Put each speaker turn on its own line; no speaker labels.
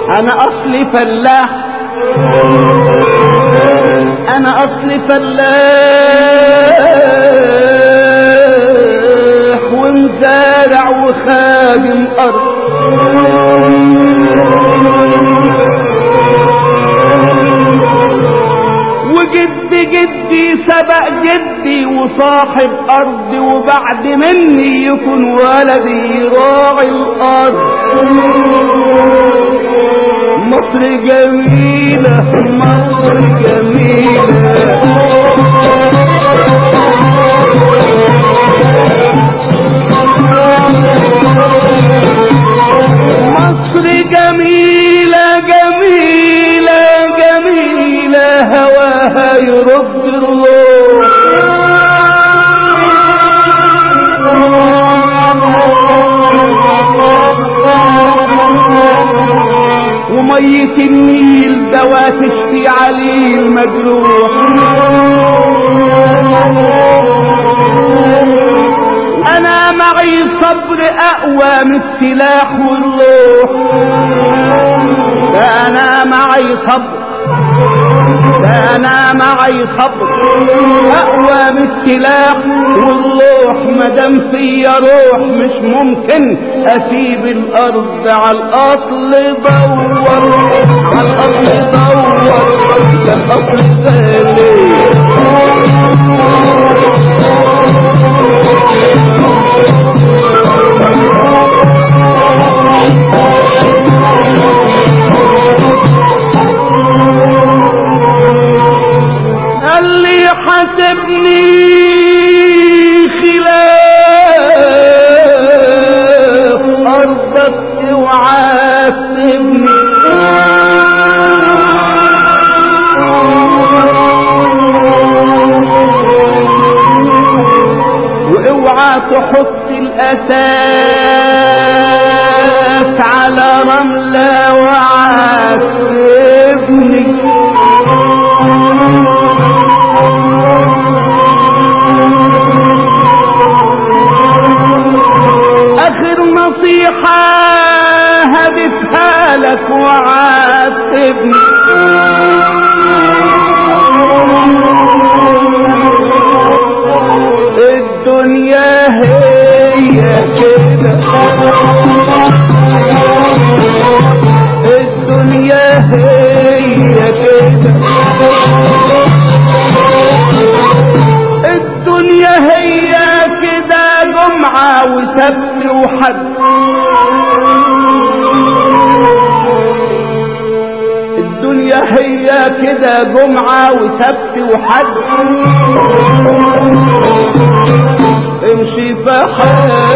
انا اصلي فلاح انا اصلي فلاح ومزارع وخادم ارض وجد جدي سبق جدي وصاحب ارضي وبعد مني يكون ولدي راعي الارض مصر جميلة مصر جميلة مصر جميلة جميلة جميلة هواها يرد الروح ومية النيل دوا تشفي عليه المجروح انا معي صبر اقوى من السلاح والروح ده انا معي صبر ده انا معي صبر اقوى من السلاح والروح مدام فيا روح مش ممكن اسيب الارض على الاصل دور على الاصل دور ده الاصل غالي قال لي حسبني خلاف أرضك وعاتبني واوعى تحط الاساس على رملة وعاتبني اخر نصيحة هدفها لك وعاتبني الدنيا هي كده الدنيا هي كده الدنيا هي كده جمعة وسبت وحد الدنيا هي كده جمعة وسبت وحد امشي في حالك